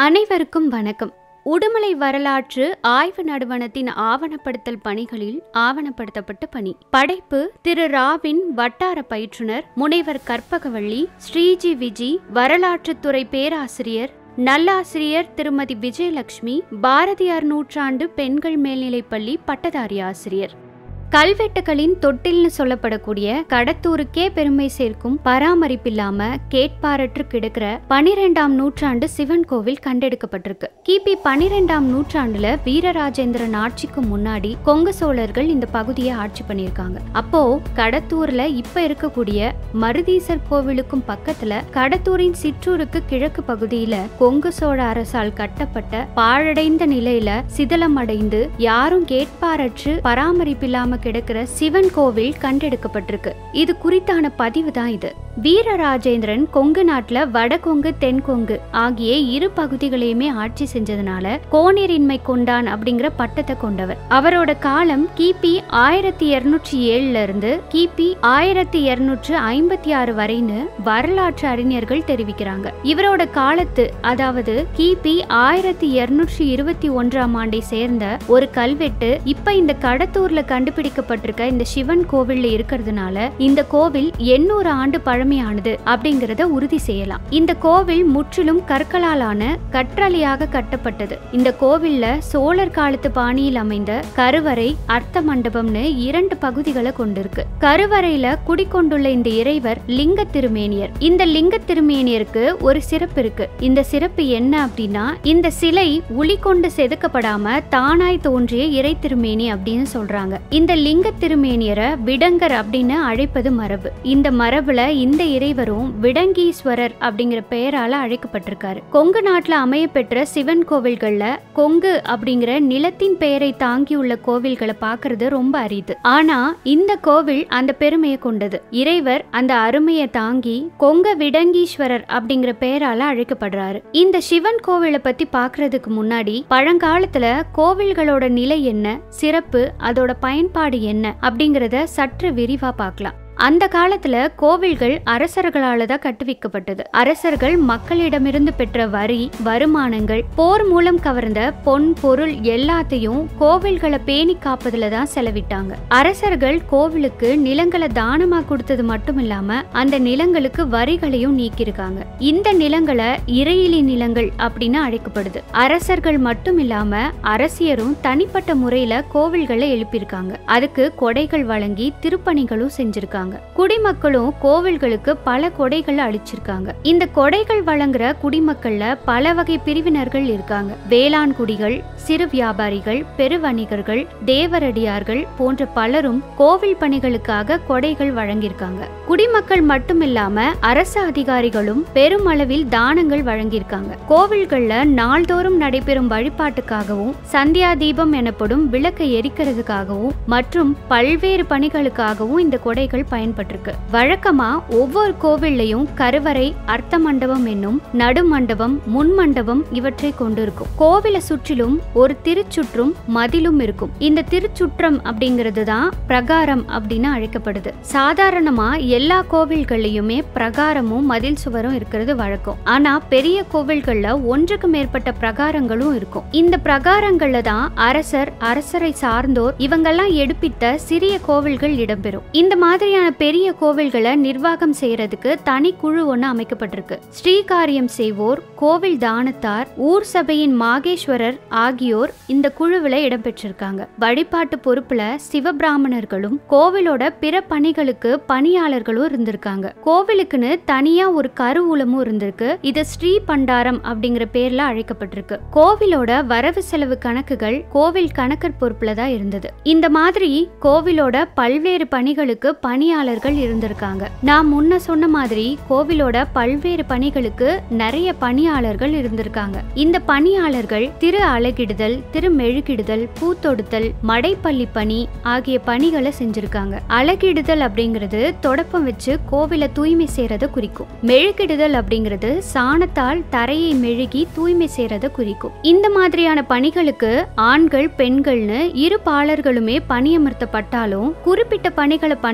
அனைவருக்கும் வணக்கம் உடுமலை வரலாற்று ஆய்வு நடுவணத்தின் ஆவணப்படுத்தல் பணிகளில் ஆவணப்படுத்தப்பட்ட பணி படைப்பு திரு ராவின் வட்டார பயிற்றுனர் முனைவர் கற்பகவள்ளி ஸ்ரீஜி விஜி வரலாற்றுத்துறை பேராசிரியர் நல்லாசிரியர் திருமதி விஜயலட்சுமி பாரதியார் நூற்றாண்டு பெண்கள் மேல்நிலைப்பள்ளி பட்டதாரி ஆசிரியர் கல்வெட்டுகளின் தொட்டில்னு சொல்லப்படக்கூடிய கடத்தூருக்கே பெருமை சேர்க்கும் பராமரிப்பில்லாம கேட்பாரற்று கிடக்கிற பனிரெண்டாம் நூற்றாண்டு சிவன் கோவில் கண்டெடுக்கப்பட்டிருக்கு கிபி பனிரெண்டாம் நூற்றாண்டுல வீரராஜேந்திரன் ஆட்சிக்கு முன்னாடி கொங்கு சோழர்கள் இந்த பகுதியை ஆட்சி பண்ணியிருக்காங்க அப்போ கடத்தூர்ல இப்ப இருக்கக்கூடிய மருதீசர் கோவிலுக்கும் பக்கத்துல கடத்தூரின் சிற்றூருக்கு கிழக்கு பகுதியில கொங்கு சோழ அரசால் கட்டப்பட்ட பாழடைந்த நிலையில சிதலமடைந்து யாரும் கேட்பாரற்று பராமரிப்பில்லாம கிடக்கிற சிவன் கோவில் கண்டெடுக்கப்பட்டிருக்கு இது குறித்தான பதிவு தான் இது வீரராஜேந்திரன் கொங்கு நாட்டுல வடகொங்கு தென்கொங்கு ஆகிய இரு பகுதிகளையுமே ஆட்சி செஞ்சதுனால கோனேரின்மை கொண்டான் அப்படிங்கிற பட்டத்தை கொண்டவர் அவரோட காலம் கிபி ஆயிரத்தி இருநூற்றி ஏழுல இருந்து கிபி ஆயிரத்தி இருநூற்று ஐம்பத்தி ஆறு வரைன்னு வரலாற்று அறிஞர்கள் தெரிவிக்கிறாங்க இவரோட காலத்து அதாவது கிபி ஆயிரத்தி இருநூற்றி இருபத்தி ஒன்றாம் ஆண்டை சேர்ந்த ஒரு கல்வெட்டு இப்ப இந்த கடத்தூர்ல கண்டுபிடிக்கப்பட்டிருக்க இந்த சிவன் கோவில்ல இருக்கிறதுனால இந்த கோவில் எண்ணூறு ஆண்டு பழமையானது அப்படிங்கறத உறுதி செய்யலாம் இந்த கோவில் முற்றிலும் கற்களாலான கற்றளியாக கட்டப்பட்டது இந்த கோவில்ல சோழர் காலத்து பாணியில் அமைந்த கருவறை அர்த்த மண்டபம்னு இரண்டு பகுதிகளை கொண்டிருக்கு கருவறையில குடிக்கொண்டுள்ள இந்த இறைவர் லிங்க திருமேனியர் இந்த லிங்க திருமேனியருக்கு ஒரு சிறப்பு இருக்கு இந்த சிறப்பு என்ன அப்படின்னா இந்த சிலை உளி கொண்டு செதுக்கப்படாம தானாய் தோன்றிய இறை திருமேனி அப்படின்னு சொல்றாங்க இந்த லிங்க திருமேனியரை விடங்கர் அப்படின்னு அழைப்பது மரபு இந்த மரபுல இந்த இறைவரும் விடங்கீஸ்வரர் அப்படிங்கிற பெயரால அழைக்கப்பட்டிருக்காரு கொங்கு நாட்டுல அமைய பெற்ற சிவன் கோவில்கள்ல கொங்கு அப்படிங்கிற நிலத்தின் பெயரை தாங்கியுள்ள கோவில்களை பார்க்கிறது ரொம்ப அரிது ஆனா இந்த கோவில் அந்த பெருமையை கொண்டது இறைவர் அந்த அருமையை தாங்கி கொங்க விடங்கீஸ்வரர் அப்படிங்கிற பெயரால அழைக்கப்படுறாரு இந்த சிவன் கோவிலை பத்தி பார்க்கிறதுக்கு முன்னாடி பழங்காலத்துல கோவில்களோட நிலை என்ன சிறப்பு அதோட பயன்பாடு என்ன அப்படிங்கறத சற்று விரிவா பார்க்கலாம் அந்த காலத்துல கோவில்கள் அரசர்களால தான் கட்டுவிக்கப்பட்டது அரசர்கள் மக்களிடமிருந்து பெற்ற வரி வருமானங்கள் போர் மூலம் கவர்ந்த பொன் பொருள் எல்லாத்தையும் கோவில்களை பேணி காப்பதுல தான் செலவிட்டாங்க அரசர்கள் கோவிலுக்கு நிலங்களை தானமா கொடுத்தது மட்டும் இல்லாம அந்த நிலங்களுக்கு வரிகளையும் நீக்கியிருக்காங்க இந்த நிலங்களை இறையிலி நிலங்கள் அப்படின்னு அழைக்கப்படுது அரசர்கள் மட்டும் இல்லாம அரசியரும் தனிப்பட்ட முறையில கோவில்களை எழுப்பியிருக்காங்க அதுக்கு கொடைகள் வழங்கி திருப்பணிகளும் செஞ்சிருக்காங்க இருக்காங்க குடிமக்களும் கோவில்களுக்கு பல கொடைகள் அளிச்சிருக்காங்க இந்த கொடைகள் வழங்குற குடிமக்கள்ல பல வகை பிரிவினர்கள் இருக்காங்க வேளாண் குடிகள் சிறு வியாபாரிகள் பெருவணிகர்கள் தேவரடியார்கள் போன்ற பலரும் கோவில் பணிகளுக்காக கொடைகள் வழங்கியிருக்காங்க குடிமக்கள் மட்டும் இல்லாம அரசு அதிகாரிகளும் பெருமளவில் தானங்கள் வழங்கியிருக்காங்க கோவில்கள்ல நாள்தோறும் நடைபெறும் வழிபாட்டுக்காகவும் சந்தியா தீபம் எனப்படும் விளக்கை எரிக்கிறதுக்காகவும் மற்றும் பல்வேறு பணிகளுக்காகவும் இந்த கொடைகள் பயன்பட்டிருக்கு வழக்கமா ஒவ்வொரு கோவில்லையும் கருவறை அர்த்த மண்டபம் என்னும் நடு மண்டபம் முன் மண்டபம் இவற்றை கொண்டிருக்கும் கோவிலை சுற்றிலும் ஒரு திருச்சுற்றும் மதிலும் இருக்கும் இந்த திருச்சுற்றம் அப்படிங்கிறது தான் பிரகாரம் அப்படின்னு அழைக்கப்படுது சாதாரணமா எல்லா கோவில்கள்லயுமே பிரகாரமும் மதில் சுவரும் இருக்கிறது வழக்கம் ஆனா பெரிய கோவில்கள்ல ஒன்றுக்கு மேற்பட்ட பிரகாரங்களும் இருக்கும் இந்த பிரகாரங்கள்ல தான் அரசர் அரசரை சார்ந்தோர் இவங்கெல்லாம் எடுப்பித்த சிறிய கோவில்கள் இடம்பெறும் இந்த மாதிரியான பெரிய கோவில்களை நிர்வாகம் செய்யறதுக்கு தனி குழு ஒன்று அமைக்கப்பட்டிருக்கு ஸ்ரீகாரியம் செய்வோர் கோவில் தானத்தார் ஊர் சபையின் மாகேஸ்வரர் ஆகியோர் இந்த குழுவில் இடம்பெற்றிருக்காங்க வழிபாட்டு பொறுப்புல சிவபிராமணர்களும் கோவிலோட பிற பணிகளுக்கு பணியாளர்களும் இருந்திருக்காங்க கோவிலுக்குன்னு தனியா ஒரு கருவூலமும் இருந்திருக்கு இது ஸ்ரீ பண்டாரம் அப்படிங்கிற பேர்ல அழைக்கப்பட்டிருக்கு கோவிலோட வரவு செலவு கணக்குகள் கோவில் கணக்கர் பொறுப்புல தான் இருந்தது இந்த மாதிரி கோவிலோட பல்வேறு பணிகளுக்கு பணியாளர்கள் இருந்திருக்காங்க நான் முன்ன சொன்ன மாதிரி கோவிலோட பல்வேறு பணிகளுக்கு நிறைய பணியாளர்கள் இருந்திருக்காங்க இந்த பணியாளர்கள் திரு அழகிடுதல் திரு மெழுகிடுதல் பூத்தொடுத்தல் மடைப்பள்ளி பணி ஆகிய பணிகளை செஞ்சிருக்காங்க அழகிடுதல் அப்படிங்கிறது தொடப்பம் வச்சு கோவிலை தூய்மை செய்யறத குறிக்கும் மெழுகிடுதல் அப்படிங்கிறது சாணத்தால் தரையை மெழுகி தூய்மை செய்யறத குறிக்கும் இந்த மாதிரியான பணிகளுக்கு ஆண்கள் பெண்கள்னு இரு பாலர்களுமே பணியமர்த்தப்பட்டாலும் குறிப்பிட்ட பணிகளை பண்றதுக்கு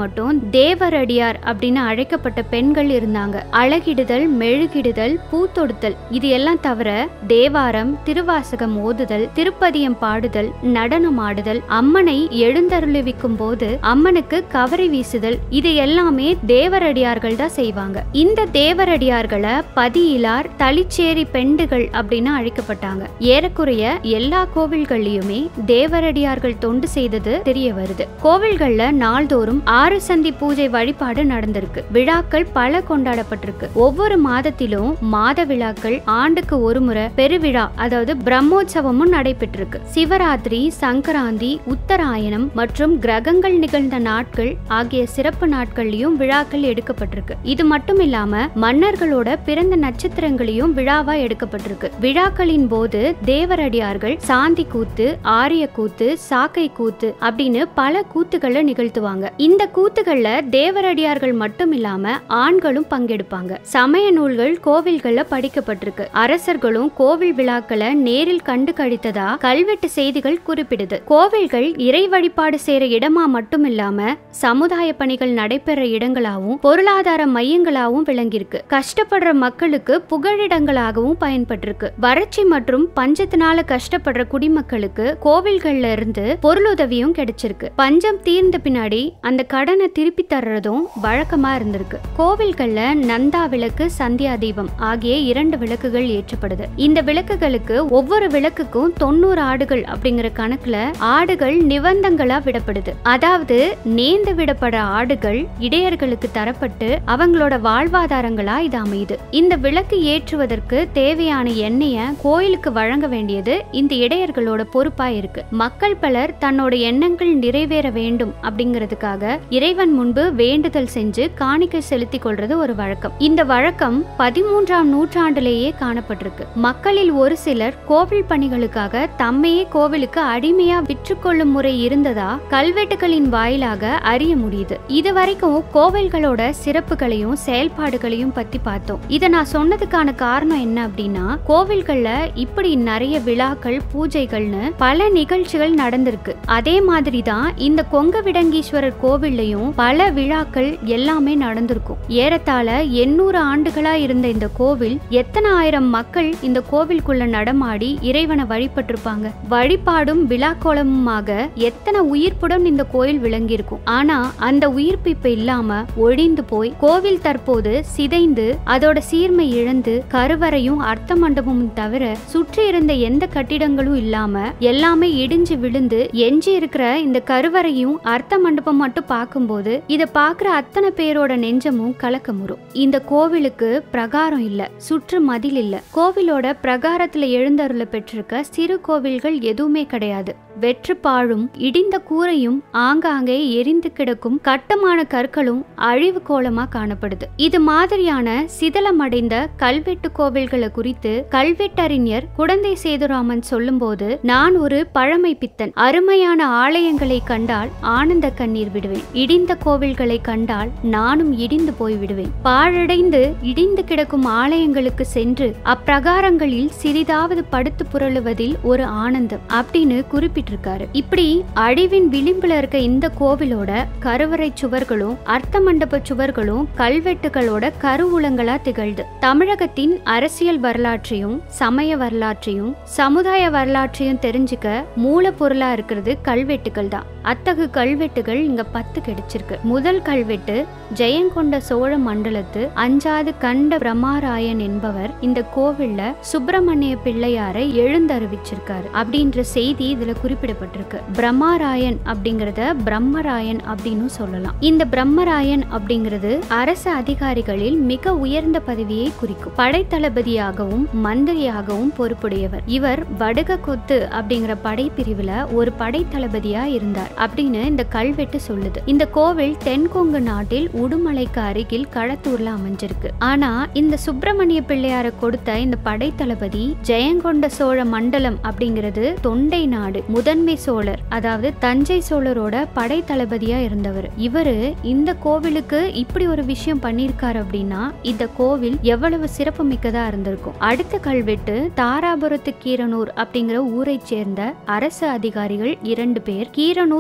மட்டும் தேவரடியார் அப்படின்னு அழைக்கப்பட்ட பெண்கள் இருந்தாங்க அழகிடுதல் மெழுகிடுதல் பூத்தொடுத்தல் இது எல்லாம் தவிர தேவாரம் திருவாசகம் ஓதுதல் திருப்பதியம் பாடுதல் நடனம் ஆடுதல் அம்மனை எழுந்தருளிவிக்கும் போது அம்மனுக்கு கவரி வீசுதல் இது எல்லாமே தேவரடியார்கள் தான் செய்வாங்க இந்த தேவரடியார்களை பதியிலார் தளிச்சேரி பெண்டுகள் அப்படின்னு அழைக்கப்பட்டாங்க ஏறக்குறைய எல்லா கோவில்கள்லயுமே தேவரடியார்கள் தொண்டு செய்தது தெரிய வருது கோவில்கள்ல நாள்தோறும் ஆறு சந்தி பூஜை வழிபாடு நடந்திருக்கு விழாக்கள் பல கொண்டாடப்பட்டிருக்கு ஒவ்வொரு மாதத்திலும் மாத விழாக்கள் ஆண்டுக்கு ஒரு முறை பெருவிழா அதாவது பிரம்மோற்சவமும் நடைபெற்றிருக்கு சிவராத்திரி சங்கராந்தி உத்தராயணம் மற்றும் கிரகங்கள் நிகழ்ந்த நாட்கள் ஆகிய சிறப்பு நாட்கள்லயும் விழாக்கள் எடுக்கப்பட்டிருக்கு இது மட்டும் இல்லாம மன்னர்களோட பிறந்த நட்சத்திரங்களையும் விழாவா எடுக்கப்பட்டிருக்கு விழாக்களின் போது தேவரடியார்கள் சாந்தி கூத்து ஆரிய கூத்து சாக்கை கூத்து அப்படின்னு பல கூத்துக்களை நிகழ்த்துவாங்க இந்த கூத்துகள்ல தேவரடியார்கள் மட்டும் இல்லாம ஆண்களும் பங்கெடுப்பாங்க சமய நூல்கள் கோவில்கள்ல படிக்கப்பட்டிருக்கு அரசர்களும் கோவில் விழாக்களை நேரில் கண்டு கழித்ததா கல்வெட்டு செய்திகள் குறிப்பிடுது கோவில்கள் இறை வழிபாடு செய்யற இடமா மட்டும் இல்லாம சமுதாய பணிகள் நடைபெற இடங்களாவும் பொருளாதார மையங்களாவும் விளங்கியிருக்கு கஷ்டப்படுற மக்களுக்கு புகழிடங்களாகவும் பயன்பட்டிருக்கு வறட்சி மற்றும் பஞ்சத்தினால கஷ்டப்படுற குடிமக்களுக்கு கோவில்கள்ல இருந்து பொருளுதவியும் கிடைச்சிருக்கு பஞ்சம் தீர்ந்த பின்னாடி அந்த கடனை திருப்பி தர்றதும் வழக்கமா இருந்திருக்கு கோவில்கள்ல நந்தா விளக்கு சந்தியா தீபம் ஆகிய இரண்டு விளக்குகள் ஏற்றப்படுது இந்த விளக்குகளுக்கு ஒவ்வொரு விளக்குக்கும் தொண்ணூறு ஆடுகள் அப்படிங்கிற கணக்குல ஆடுகள் நிபந்தங்களா விடப்படுது அதாவது நேர்ந்து விடப்பட ஆடுகள் இடையர்களுக்கு தரப்பட்டு அவங்களோட வாழ்வாதாரங்களா இது அமையுது இந்த விளக்கு ஏற்றுவதற்கு தேவையான எண்ணெய கோயிலுக்கு வழங்க வேண்டியது இந்த இடையர்களோட பொறுப்பா இருக்கு மக்கள் பலர் தன்னோட எண்ணங்கள் நிறைவேற வேண்டும் அப்படிங்கிறதுக்காக இறைவன் முன்பு வேண்டுதல் செஞ்சு காணிக்கை செலுத்திக் கொள்றது ஒரு வழக்கம் இந்த வழக்கம் பதிமூன்றாம் நூற்றாண்டிலேயே காணப்பட்டிருக்கு மக்களில் ஒரு சிலர் கோவில் பணிகளுக்காக தம்மையே கோவிலுக்கு அடிமையா விற்றுக்கொள்ளும் முறை இருந்ததா கல்வெட்டுகளின் வாயிலாக அறிய முடியுது இது வரைக்கும் கோவில்களோட சிறப்புகளையும் செயல்பாடுகளையும் பத்தி பார்த்தோம் இதை நான் சொன்னதுக்கான காரணம் என்ன அப்படின்னா கோவில்கள்ல இப்படி நிறைய விழாக்கள் பூஜைகள்னு பல நிகழ்ச்சிகள் நடந்திருக்கு அதே மாதிரி தான் இந்த கொங்கவிடங்கீஸ்வரர் கோவில்லையும் பல விழாக்கள் எல்லாமே நடந்திருக்கும் ஏறத்தாழ எண்ணூறு ஆண்டுகளா இருந்த இந்த கோவில் எத்தனை ஆயிரம் மக்கள் இந்த கோவிலுக்குள்ள நடமாடி இறைவனை வழிபட்டிருப்பாங்க வழிபாடும் விழாக்கோலமுமாக எத்தனை உயிர்ப்புடன் இந்த கோயில் விளங்கியிருக்கும் ஆனா அந்த உயிர்ப்பு இப்ப இல்லாம ஒழிந்து போய் கோவில் தற்போது சிதைந்து அதோட சீர்மை இழந்து கருவறையும் அர்த்த மண்டபமும் தவிர சுற்றி இருந்த எந்த கட்டிடங்களும் இல்லாம எல்லாமே இடிஞ்சு விழுந்து எஞ்சி இருக்கிற இந்த கருவறையும் அர்த்த மண்டபம் மட்டும் பார்க்கும்போது இத பாக்குற அத்தனை பேரோட நெஞ்சமும் கலக்கமுறும் இந்த கோவிலுக்கு பிரகாரம் இல்ல சுற்று மதில் இல்ல கோவிலோட பிரகாரத்துல எழுந்தருள பெற்றிருக்க சிறு கோவில்கள் எதுவுமே கிடையாது வெற்று பாழும் இடிந்த கூரையும் ஆங்காங்கே எரிந்து கிடக்கும் கட்டுமான கற்களும் அழிவு கோலமா காணப்படுது இது மாதிரியான சிதலமடைந்த கல்வெட்டு கோவில்களை குறித்து கல்வெட்டறிஞர் குடந்தை சேதுராமன் சொல்லும்போது நான் ஒரு பழமை பித்தன் அருமையான ஆலயங்களை கண்டால் ஆனந்த கண்ணீர் விடுவேன் இடிந்த கோவில்களை கண்டால் நானும் இடிந்து போய் விடுவேன் பாழடைந்து இடிந்து கிடக்கும் ஆலயங்களுக்கு சென்று அப்பிரகாரங்களில் சிறிதாவது படுத்து புரளுவதில் ஒரு ஆனந்தம் அப்படின்னு குறிப்பிட்டிருக்காரு இப்படி அழிவின் விளிம்புல இருக்க இந்த கோவிலோட கருவறை சுவர்களும் அர்த்த மண்டப சுவர்களும் கல்வெட்டுகளோட கருவூலங்களா திகழ்து தமிழகத்தின் அரசியல் வரலாற்றையும் சமய வரலாற்றையும் சமுதாய வரலாற்றையும் தெரிஞ்சுக்க மூலப்பொருளா இருக்கிறது கல்வெட்டுகள் தான் அத்தகு கல்வெட்டுகள் இங்க பத்து கிடைச்சிருக்கு முதல் கல்வெட்டு ஜெயங்கொண்ட சோழ மண்டலத்து அஞ்சாது கண்ட பிரம்மாராயன் என்பவர் இந்த கோவில்ல சுப்பிரமணிய பிள்ளையாரை எழுந்தறிவிச்சிருக்காரு அப்படின்ற செய்தி இதுல குறிப்பிடப்பட்டிருக்கு பிரம்மாராயன் அப்படிங்கறத பிரம்மராயன் அப்படின்னு சொல்லலாம் இந்த பிரம்மராயன் அப்படிங்கிறது அரசு அதிகாரிகளில் மிக உயர்ந்த பதவியை குறிக்கும் படைத்தளபதியாகவும் மந்திரியாகவும் பொறுப்புடையவர் இவர் வடுக கொத்து அப்படிங்கிற படைப்பிரிவுல ஒரு படைத்தளபதியா இருந்தார் அப்படின்னு இந்த கல்வெட்டு சொல்லுது இந்த கோவில் தென்கொங்கு நாட்டில் உடுமலைக்கு அருகில் களத்தூர்ல அமைஞ்சிருக்கு ஆனா இந்த சுப்பிரமணிய பிள்ளையார கொடுத்த இந்த படைத்தளபதி ஜெயங்கொண்ட சோழ மண்டலம் அப்படிங்கிறது தொண்டை நாடு முதன்மை சோழர் அதாவது தஞ்சை சோழரோட படைத்தளபதியா இருந்தவர் இவரு இந்த கோவிலுக்கு இப்படி ஒரு விஷயம் பண்ணியிருக்காரு அப்படின்னா இந்த கோவில் எவ்வளவு சிறப்பு மிக்கதா இருந்திருக்கும் அடுத்த கல்வெட்டு தாராபுரத்து கீரனூர் அப்படிங்கிற ஊரை சேர்ந்த அரசு அதிகாரிகள் இரண்டு பேர் கீரனூர்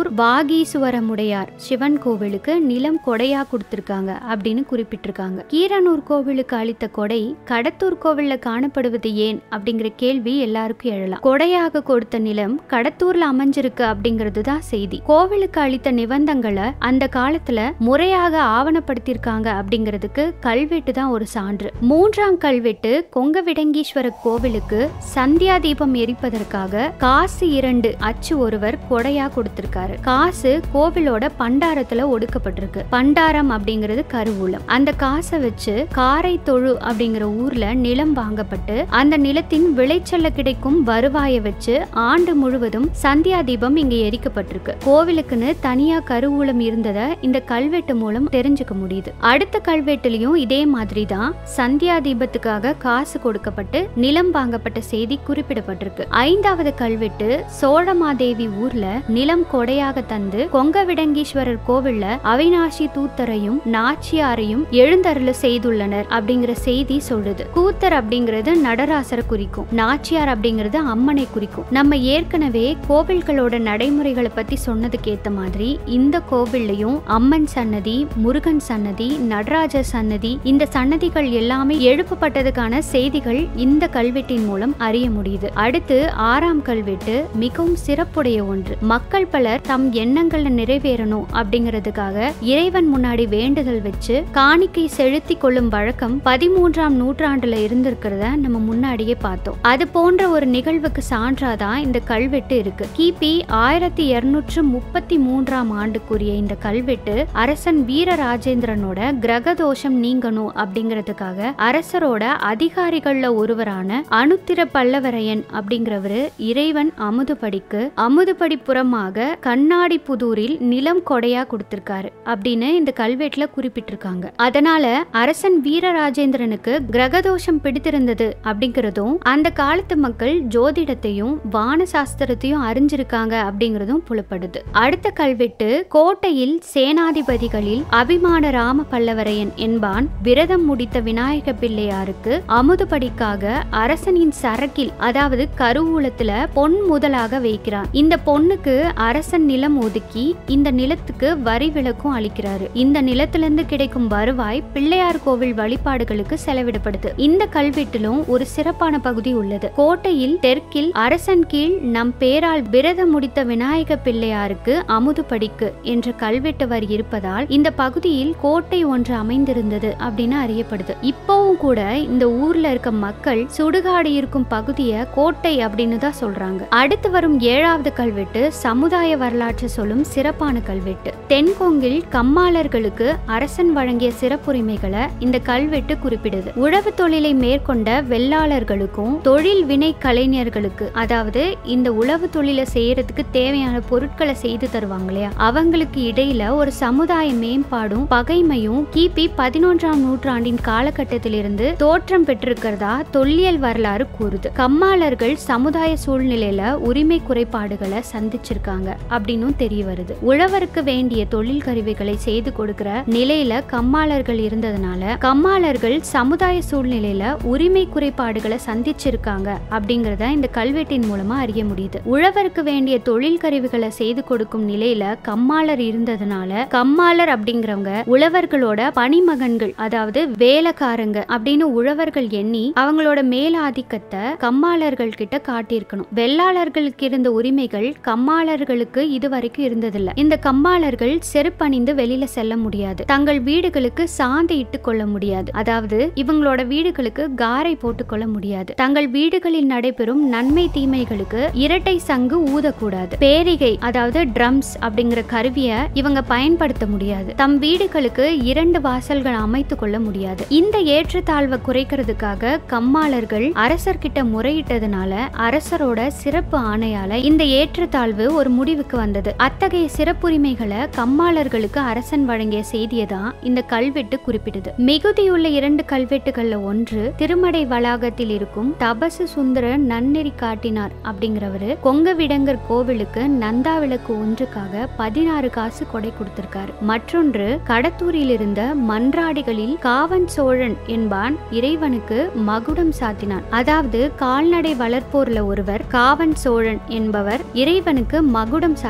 கடத்தூர் வாகீசுவரமுடையார் சிவன் கோவிலுக்கு நிலம் கொடையா கொடுத்திருக்காங்க அப்படின்னு குறிப்பிட்டிருக்காங்க கீரனூர் கோவிலுக்கு அளித்த கொடை கடத்தூர் கோவில்ல காணப்படுவது ஏன் அப்படிங்கிற கேள்வி எல்லாருக்கும் எழலாம் கொடையாக கொடுத்த நிலம் கடத்தூர்ல அமைஞ்சிருக்கு அப்படிங்கிறது தான் செய்தி கோவிலுக்கு அளித்த நிபந்தங்களை அந்த காலத்துல முறையாக ஆவணப்படுத்தியிருக்காங்க அப்படிங்கிறதுக்கு கல்வெட்டு தான் ஒரு சான்று மூன்றாம் கல்வெட்டு கொங்கவிடங்கீஸ்வர கோவிலுக்கு சந்தியா தீபம் எரிப்பதற்காக காசு இரண்டு அச்சு ஒருவர் கொடையா கொடுத்திருக்காரு காசு கோவிலோட பண்டாரத்துல ஒடுக்கப்பட்டிருக்கு பண்டாரம் அப்படிங்கிறது கருவூலம் அந்த காசை வச்சு காரை தொழு அப்படிங்கிற ஊர்ல நிலம் வாங்கப்பட்டு அந்த நிலத்தின் விளைச்சல்ல கிடைக்கும் வருவாயை வச்சு ஆண்டு முழுவதும் சந்தியா தீபம் இங்க எரிக்கப்பட்டிருக்கு கோவிலுக்குன்னு தனியா கருவூலம் இருந்ததை இந்த கல்வெட்டு மூலம் தெரிஞ்சுக்க முடியுது அடுத்த கல்வெட்டுலயும் இதே மாதிரி தான் சந்தியா தீபத்துக்காக காசு கொடுக்கப்பட்டு நிலம் வாங்கப்பட்ட செய்தி குறிப்பிடப்பட்டிருக்கு ஐந்தாவது கல்வெட்டு சோழமாதேவி ஊர்ல நிலம் கொடையாக தந்து கொங்கவிடங்கீஸ்வரர் கோவில்ல அவினாஷி தூத்தரையும் நாச்சியாரையும் எழுந்தருள செய்துள்ளனர் அப்படிங்கிற செய்தி சொல்லுது கூத்தர் அப்படிங்கிறது நடராசரை குறிக்கும் நாச்சியார் அப்படிங்கிறது அம்மனை குறிக்கும் நம்ம ஏற்கனவே கோவில்களோட நடைமுறைகளை பத்தி சொன்னதுக்கு ஏத்த மாதிரி இந்த கோவில்லையும் அம்மன் சன்னதி முருகன் சன்னதி நடராஜர் சன்னதி இந்த சன்னதிகள் எல்லாமே எழுப்பப்பட்டதுக்கான செய்திகள் இந்த கல்வெட்டின் மூலம் அறிய முடியுது அடுத்து ஆறாம் கல்வெட்டு மிகவும் சிறப்புடைய ஒன்று மக்கள் பலர் தம் எண்ணங்களை நிறைவேறணும் அப்படிங்கிறதுக்காக இறைவன் முன்னாடி வேண்டுதல் வச்சு காணிக்கை செலுத்தி கொள்ளும் வழக்கம் பதிமூன்றாம் நூற்றாண்டுல இருந்திருக்கிறத நம்ம முன்னாடியே பார்த்தோம் அது போன்ற ஒரு நிகழ்வுக்கு சான்றாதான் இந்த கல்வெட்டு இருக்கு கிபி ஆயிரத்தி இருநூற்று முப்பத்தி மூன்றாம் ஆண்டுக்குரிய இந்த கல்வெட்டு அரசன் வீரராஜேந்திரனோட கிரக தோஷம் நீங்கணும் அப்படிங்கிறதுக்காக அரசரோட அதிகாரிகள்ல ஒருவரான அனுத்திர பல்லவரையன் அப்படிங்கிறவரு இறைவன் அமுதுபடிக்கு அமுதுபடி புறமாக கண்ணாடி புதூரில் நிலம் கொடையா கொடுத்திருக்காரு அப்படின்னு இந்த கல்வெட்டுல குறிப்பிட்டிருக்காங்க அதனால அரசன் வீரராஜேந்திரனுக்கு கிரகதோஷம் பிடித்திருந்தது அப்படிங்கிறதும் அந்த காலத்து மக்கள் ஜோதிடத்தையும் வான சாஸ்திரத்தையும் அறிஞ்சிருக்காங்க அப்படிங்கிறதும் புலப்படுது அடுத்த கல்வெட்டு கோட்டையில் சேனாதிபதிகளில் அபிமான ராம பல்லவரையன் என்பான் விரதம் முடித்த விநாயக பிள்ளையாருக்கு அமுதுபடிக்காக அரசனின் சரக்கில் அதாவது கருவூலத்துல பொன் முதலாக வைக்கிறான் இந்த பொண்ணுக்கு அரசன் நிலம் ஒதுக்கி இந்த நிலத்துக்கு வரி விலக்கும் அளிக்கிறாரு இந்த நிலத்திலிருந்து கிடைக்கும் வருவாய் பிள்ளையார் கோவில் வழிபாடுகளுக்கு செலவிடப்படுது இந்த கல்வெட்டிலும் ஒரு சிறப்பான பகுதி உள்ளது கோட்டையில் தெற்கில் அரசன் கீழ் நம் பேரால் விரதம் முடித்த விநாயக பிள்ளையாருக்கு அமுதுபடிக்கு என்ற கல்வெட்டு வரி இருப்பதால் இந்த பகுதியில் கோட்டை ஒன்று அமைந்திருந்தது அப்படின்னு அறியப்படுது இப்பவும் கூட இந்த ஊர்ல இருக்க மக்கள் சுடுகாடு இருக்கும் பகுதியை கோட்டை அப்படின்னு தான் சொல்றாங்க அடுத்து வரும் ஏழாவது கல்வெட்டு சமுதாய வரலாற்று சொல்லும் சிறப்பான கல்வெட்டு தென்கொங்கில் கம்மாளர்களுக்கு அரசன் வழங்கிய சிறப்புரிமைகளை இந்த கல்வெட்டு குறிப்பிடுது உழவு தொழிலை மேற்கொண்ட வெள்ளாளர்களுக்கும் தொழில் வினை கலைஞர்களுக்கு அதாவது இந்த உழவு தொழிலை செய்யறதுக்கு தேவையான பொருட்களை செய்து தருவாங்க இல்லையா அவங்களுக்கு இடையில ஒரு சமுதாய மேம்பாடும் பகைமையும் கிபி பதினொன்றாம் நூற்றாண்டின் காலகட்டத்திலிருந்து தோற்றம் பெற்றிருக்கிறதா தொல்லியல் வரலாறு கூறுது கம்மாளர்கள் சமுதாய சூழ்நிலையில உரிமை குறைபாடுகளை சந்திச்சிருக்காங்க அப்படின்னும் தெரிய வருது உழவருக்கு வேண்டிய தொழில் கருவிகளை செய்து கொடுக்கிற நிலையில கம்மாளர்கள் இருந்ததுனால கம்மாளர்கள் சமுதாய சூழ்நிலையில உரிமை குறைபாடுகளை சந்திச்சிருக்காங்க அப்படிங்கறத இந்த கல்வெட்டின் மூலமா அறிய முடியுது உழவருக்கு வேண்டிய தொழில் கருவிகளை செய்து கொடுக்கும் நிலையில கம்மாளர் இருந்ததுனால கம்மாளர் அப்படிங்கிறவங்க உழவர்களோட பணிமகன்கள் அதாவது வேலைக்காரங்க அப்படின்னு உழவர்கள் எண்ணி அவங்களோட மேலாதிக்கத்தை கம்மாளர்கள் கிட்ட காட்டியிருக்கணும் வெள்ளாளர்களுக்கு இருந்த உரிமைகள் கம்மாளர்களுக்கு இதுவரைக்கும் இருந்ததில்ல இந்த கம்மாளர்கள் செருப்பணிந்து வெளியில செல்ல முடியாது தங்கள் வீடுகளுக்கு சாந்து இட்டு கொள்ள முடியாது அதாவது இவங்களோட வீடுகளுக்கு காரை போட்டுக் கொள்ள முடியாது தங்கள் வீடுகளில் நடைபெறும் நன்மை தீமைகளுக்கு இரட்டை சங்கு ஊதக்கூடாது பேரிகை அதாவது ட்ரம்ஸ் அப்படிங்கிற கருவியை இவங்க பயன்படுத்த முடியாது தம் வீடுகளுக்கு இரண்டு வாசல்கள் அமைத்து கொள்ள முடியாது இந்த ஏற்றத்தாழ்வை குறைக்கிறதுக்காக கம்மாளர்கள் அரசர்கிட்ட முறையிட்டதுனால அரசரோட சிறப்பு ஆணையால இந்த ஏற்றத்தாழ்வு ஒரு முடிவுக்கு வந்தது அத்தகைய சிறப்புரிமைகளை கம்மாளர்களுக்கு அரசன் வழங்கிய செய்தியை தான் இந்த கல்வெட்டு குறிப்பிடுது மிகுதியுள்ள இரண்டு கல்வெட்டுகள்ல ஒன்று திருமடை வளாகத்தில் இருக்கும் தபசு சுந்தர நன்னெறி காட்டினார் அப்படிங்கிறவரு கொங்கவிடங்கர் கோவிலுக்கு நந்தா விளக்கு ஒன்றுக்காக பதினாறு காசு கொடை கொடுத்திருக்காரு மற்றொன்று கடத்தூரில் இருந்த மன்றாடிகளில் காவன் சோழன் என்பான் இறைவனுக்கு மகுடம் சாத்தினான் அதாவது கால்நடை வளர்ப்போர்ல ஒருவர் காவன் சோழன் என்பவர் இறைவனுக்கு மகுடம் சாத்தினார்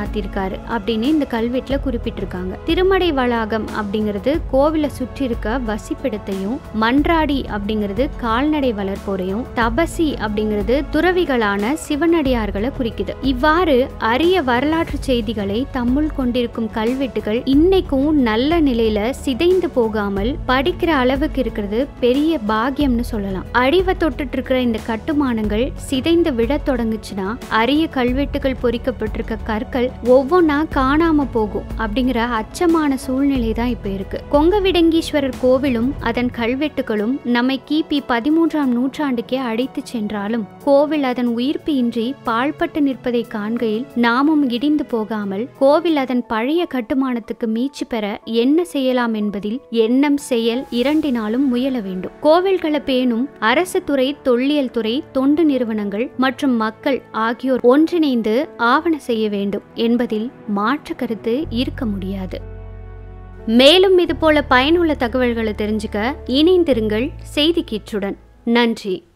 சாத்தியிருக்காரு அப்படின்னு இந்த கல்வெட்டுல குறிப்பிட்டிருக்காங்க திருமடை வளாகம் அப்படிங்கிறது கோவிலை சுற்றி இருக்க வசிப்பிடத்தையும் மன்றாடி அப்படிங்கிறது கால்நடை வளர்ப்போரையும் தபசி அப்படிங்கிறது துறவிகளான சிவனடியார்களை குறிக்குது இவ்வாறு அரிய வரலாற்று செய்திகளை தம்முள் கொண்டிருக்கும் கல்வெட்டுகள் இன்னைக்கும் நல்ல நிலையில சிதைந்து போகாமல் படிக்கிற அளவுக்கு இருக்கிறது பெரிய பாக்கியம்னு சொல்லலாம் அழிவை தொட்டுட்டு இருக்கிற இந்த கட்டுமானங்கள் சிதைந்து விட தொடங்குச்சுன்னா அரிய கல்வெட்டுகள் பொறிக்கப்பட்டிருக்க கற்கள் ஒவ்வொன்றா காணாம போகும் அப்படிங்கிற அச்சமான சூழ்நிலை தான் இப்ப இருக்கு கொங்கவிடங்கீஸ்வரர் கோவிலும் அதன் கல்வெட்டுகளும் நம்மை கிபி பதிமூன்றாம் நூற்றாண்டுக்கே அழைத்து சென்றாலும் கோவில் அதன் உயிர்ப்பு இன்றி பாழ்பட்டு நிற்பதை காண்கையில் நாமும் இடிந்து போகாமல் கோவில் அதன் பழைய கட்டுமானத்துக்கு மீட்சி பெற என்ன செய்யலாம் என்பதில் எண்ணம் செயல் இரண்டினாலும் முயல வேண்டும் கோவில்களை பேணும் அரசு துறை தொல்லியல் துறை தொண்டு நிறுவனங்கள் மற்றும் மக்கள் ஆகியோர் ஒன்றிணைந்து ஆவண செய்ய வேண்டும் என்பதில் மாற்று கருத்து இருக்க முடியாது மேலும் இது போல பயனுள்ள தகவல்களை தெரிஞ்சுக்க இணைந்திருங்கள் செய்தி கீற்றுடன் நன்றி